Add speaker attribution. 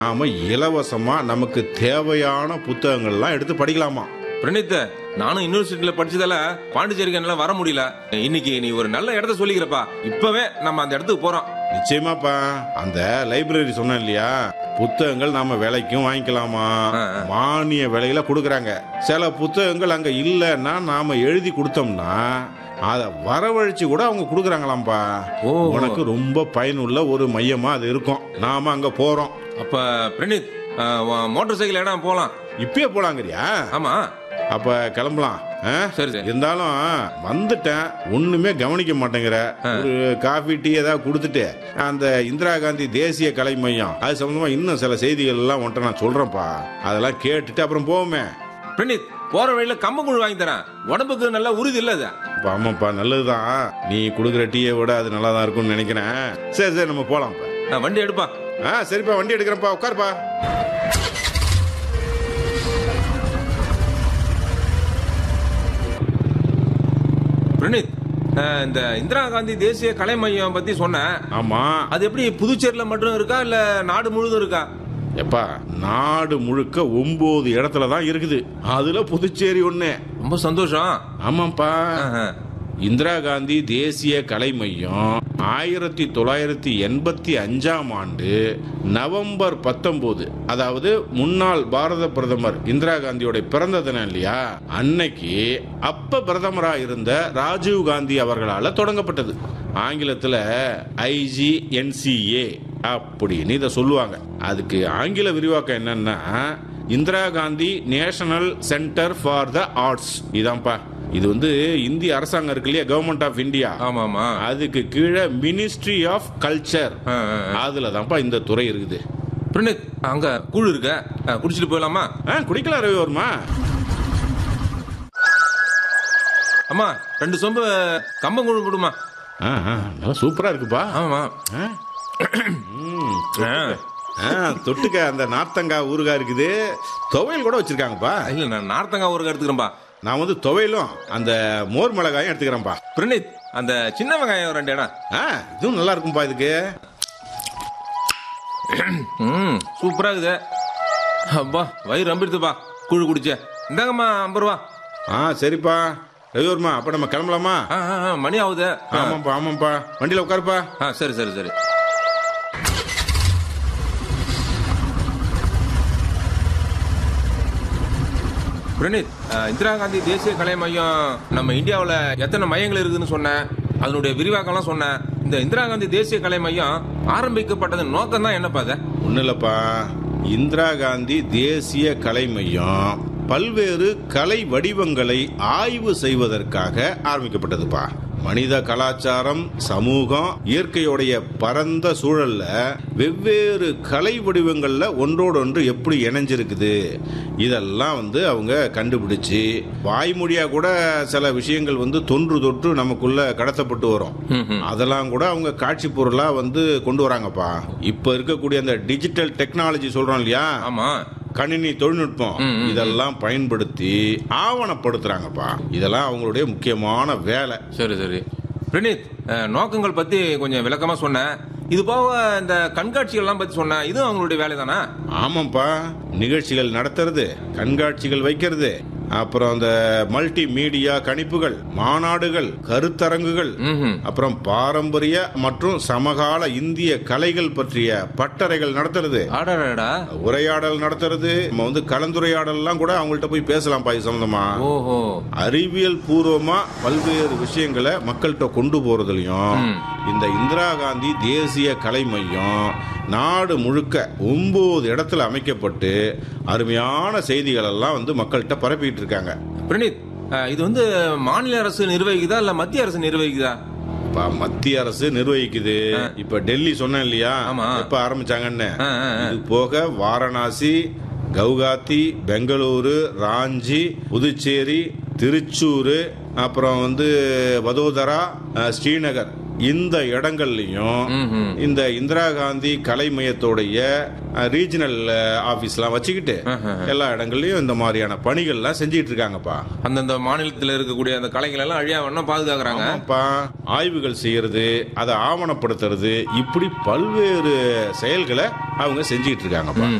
Speaker 1: நாம இலவசமா நமக்கு தேவையான புத்தகங்கள்லாம் எடுத்து படிக்கலாமா
Speaker 2: பிரணீத் நானும் யூனிவர்சிட்டியில படிச்சதால பாண்டிச்சேரிக்கு என்னால வர முடியல இன்னைக்கு நீ ஒரு நல்ல இடத்த சொல்லிக்கிறப்பா இப்பவே நம்ம அந்த இடத்துக்கு போறோம்
Speaker 1: நிச்சயமாப்பா அந்த லைப்ரரி சொன்னேன் இல்லையா புத்தகங்கள் நாம விலைக்கும் வாங்கிக்கலாமா
Speaker 2: ஆ, ஆ.
Speaker 1: மானிய விலையில கொடுக்கறாங்க சில புத்தகங்கள் அங்க இல்லைன்னா நாம எழுதி கொடுத்தோம்னா அதை வரவழைச்சு கூட அவங்க கொடுக்கறாங்களாம்பா
Speaker 2: ஓ.
Speaker 1: உனக்கு ரொம்ப பயனுள்ள ஒரு மையமா அது இருக்கும் நாம அங்க போறோம்
Speaker 2: அப்ப பிரணீத் மோட்டார் சைக்கிள் இடம் போலாம்
Speaker 1: இப்பயே போலாங்கறியா
Speaker 2: ஆமா
Speaker 1: அப்ப கிளம்பலாம் ஆ?
Speaker 2: சரி, சரி.
Speaker 1: இருந்தாலும் வந்துட்டேன் ஒண்ணுமே கவனிக்க மாட்டேங்கிற ஒரு காஃபி டீ ஏதாவது கொடுத்துட்டு அந்த இந்திரா காந்தி தேசிய கலை மையம் அது சம்பந்தமா இன்னும் சில செய்திகள் எல்லாம் உன்ட்ட நான் சொல்றேன்ப்பா அதெல்லாம் கேட்டுட்டு அப்புறம் போவோமே
Speaker 2: பிரணீத் போற வழியில கம்பங்கூழ் வாங்கி தரேன் உடம்புக்கு நல்ல உறுதி இல்ல அது
Speaker 1: அப்ப ஆமாப்பா நல்லதுதான் நீ கொடுக்குற டீயை விட அது நல்லா தான் இருக்கும்னு நினைக்கிறேன் சரி சரி நம்ம போலாம்ப்பா
Speaker 2: ஆ, வண்டி எடுப்பா
Speaker 1: ஆ சரிப்பா வண்டி எடுக்கிறேன்ப்பா உட்காருப்பா
Speaker 2: பிரணீத் ஆ, இந்த இந்திரா காந்தி தேசிய கலை மையம் பத்தி சொன்னேன்
Speaker 1: ஆமா
Speaker 2: அது எப்படி புதுச்சேரியில மட்டும் இருக்கா இல்ல நாடு முழுதும் இருக்கா
Speaker 1: எப்பா நாடு முழுக்க ஒன்பது இடத்துல தான் இருக்குது அதுல புதுச்சேரி ஒண்ணு
Speaker 2: ரொம்ப சந்தோஷம்
Speaker 1: ஆமாப்பா
Speaker 2: ஆஹா.
Speaker 1: இந்திரா காந்தி தேசிய கலை மையம் ஆயிரத்தி தொள்ளாயிரத்தி எண்பத்தி அஞ்சாம் ஆண்டு நவம்பர் பத்தொன்பது அதாவது முன்னாள் பாரத பிரதமர் இந்திரா காந்தியோட பிறந்த தினம் இல்லையா அன்னைக்கு அப்ப பிரதமரா இருந்த ராஜீவ் காந்தி அவர்களால தொடங்கப்பட்டது ஆங்கிலத்துல ஐஜிஎன்சிஏ அப்படின்னு இதை சொல்லுவாங்க அதுக்கு ஆங்கில விரிவாக்கம் என்னன்னா Indira Gandhi national centre for the arts இதான்ப்பா இது வந்து இந்திய அரசாங்கம் இருக்கு இல்லையா கவர்மெண்ட் ஆஃப் இந்தியா
Speaker 2: ஆமா ஆமா
Speaker 1: அதுக்கு கீழே மினிஸ்ட்ரி ஆஃப் கல்ச்சர்
Speaker 2: ஆ, ஆ, ஆ.
Speaker 1: அதுல தான்ப்பா இந்த துறை இருக்குது
Speaker 2: பிரணீத் அங்க கூழ் இருக்க ஆ, குடிச்சிட்டு போயிடலாமா
Speaker 1: ஆ குடிக்கலாம் ரவிவர்மா
Speaker 2: அம்மா ரெண்டு சொம்பு கம்பங்கூழ் கொடுமா
Speaker 1: ஆ ஆ, நல்லா சூப்பரா இருக்குப்பா
Speaker 2: ஆமா
Speaker 1: ஆ. ம், தொட்டுக்க. ஆ, தொட்டுக்க அந்த நார்த்தங்காய் ஊறுகாய் இருக்குது துவையல் கூட வச்சிருக்காங்கப்பா
Speaker 2: இல்ல நான் நார்த்தங்காய் ஊருக்கு எடுத்துக்கிறேன்பா
Speaker 1: நான் வந்து துவையலும் அந்த மோர் மிளகாயும் எடுத்துக்கிறேன்ப்பா
Speaker 2: பிரணீத் அந்த சின்ன வெங்காயம் ரெண்டு இடம்
Speaker 1: ஆ இதுவும் நல்லா இருக்கும்பா இதுக்கு
Speaker 2: ம் சூப்பரா இருக்குது அப்பா வயிறு ரம்பிடுதுப்பா கூழ் குடிச்ச இந்தாங்கம்மா ஐம்பது ரூபா
Speaker 1: ஆ சரிப்பா ரவிவர்மா அப்ப நம்ம கிளம்பலாமா
Speaker 2: ஆ, ஆ, ஆ, மணி ஆகுது ஆ.
Speaker 1: ஆமாப்பா ஆமாப்பா வண்டியில உட்காருப்பா
Speaker 2: ஆ சரி சரி சரி பிரணீத் ஆ, இந்திரா காந்தி தேசிய கலை மையம் நம்ம இந்தியாவில் எத்தனை மையங்கள் இருக்குதுன்னு சொன்னேன் அதனுடைய விரிவாக்கம்லாம் சொன்னேன் இந்த இந்திரா காந்தி தேசிய கலை மையம் ஆரம்பிக்கப்பட்டதன் நோக்கம் தான் என்னப்பா அது
Speaker 1: ஒன்றும் இல்லைப்பா இந்திரா காந்தி தேசிய கலை மையம் பல்வேறு கலை வடிவங்களை ஆய்வு செய்வதற்காக ஆரம்பிக்கப்பட்டதுப்பா மனித கலாச்சாரம் சமூகம் இயற்கையுடைய பரந்த சூழல்ல வெவ்வேறு கலை வடிவங்கள்ல ஒன்றோடொன்று எப்படி இணைஞ்சிருக்குது இதெல்லாம் வந்து அவங்க கண்டுபிடிச்சு வாய்மொழியா கூட சில விஷயங்கள் வந்து தொன்று தொற்று நமக்குள்ள கடத்தப்பட்டு வரும்
Speaker 2: ம், ம்.
Speaker 1: அதெல்லாம் கூட அவங்க காட்சி பொருளா வந்து கொண்டு வராங்கப்பா இப்ப இருக்கக்கூடிய அந்த டிஜிட்டல் டெக்னாலஜி சொல்றோம் இல்லையா
Speaker 2: ஆமா
Speaker 1: கணினி தொழில்நுட்பம்
Speaker 2: ம், ம்,
Speaker 1: இதெல்லாம் பயன்படுத்தி ஆவணப்படுத்துறாங்கப்பா இதெல்லாம் அவங்களுடைய முக்கியமான வேலை
Speaker 2: சரி சரி பிரணீத் ஆ, நோக்கங்கள் பத்தி கொஞ்சம் விளக்கமா சொன்னேன் இது போக இந்த கண்காட்சிகள்லாம் பத்தி சொன்னேன் இதுவும் அவங்களுடைய வேலை தானே
Speaker 1: ஆமாப்பா நிகழ்ச்சிகள் நடத்துறது கண்காட்சிகள் வைக்கிறது அப்புறம் அந்த மல்டி மீடியா கணிப்புகள் மாநாடுகள் கருத்தரங்குகள்
Speaker 2: ம்
Speaker 1: அப்புறம் பாரம்பரிய மற்றும் சமகால இந்திய கலைகள் பற்றிய பட்டறைகள் நடத்துறது
Speaker 2: ஆடாடா
Speaker 1: உரையாடல் நடத்துறது நம்ம வந்து கலந்துரையாடல்லாம் கூட அவங்கள்ட்ட போய் பேசலாம் பாய் சம்பந்தமா
Speaker 2: ஓஹோ
Speaker 1: அறிவியல் பூர்வமா பல்வேறு விஷயங்களை மக்கள்கிட்ட கொண்டு போறதுலயும்
Speaker 2: ம்.
Speaker 1: இந்த இந்திரா காந்தி தேசிய கலை மையம் நாடு முழுக்க ஒன்பது இடத்துல அமைக்கப்பட்டு அருமையான செய்திகள் எல்லாம் வந்து மக்கள்கிட்ட பரப்பிட்டு இருக்காங்க
Speaker 2: பிரணீத் அஹ், இது வந்து மாநில அரசு நிர்வகிக்குதா இல்ல மத்திய அரசு நிர்வகிக்குதா
Speaker 1: இப்ப மத்திய அரசு நிர்வகிக்குது இப்ப டெல்லி சொன்னேன் இல்லையா
Speaker 2: ஆமா.
Speaker 1: எப்ப ஆரம்பிச்சாங்கன்னு
Speaker 2: ஆ, ஆ, ஆ.
Speaker 1: இது போக வாரணாசி கவுகாத்தி பெங்களூரு ராஞ்சி புதுச்சேரி திருச்சூர் அப்புறம் வந்து வதோதரா அஹ், ஸ்ரீநகர் இந்த இடங்கள்லயும்
Speaker 2: ம்ஹும்.
Speaker 1: இந்த இந்திரா காந்தி கலை மையத்தோடைய ரீஜனல் ஆபீஸ்லாம் வச்சுக்கிட்டு எல்லா இடங்கள்லயும் இந்த மாதிரியான பணிகள்லாம் செஞ்சிட்டு இருக்காங்கப்பா
Speaker 2: அந்தந்த மாநிலத்தில் இருக்கக்கூடிய அந்த கலைகள் எல்லாம் அழியா வண்ணம் பாதுகாக்கிறாங்க
Speaker 1: ஆமாப்பா ஆய்வுகள் செய்யறது அதை ஆவணப்படுத்துறது இப்படி பல்வேறு செயல்களை அவங்க செஞ்சிட்டு இருக்காங்கப்பா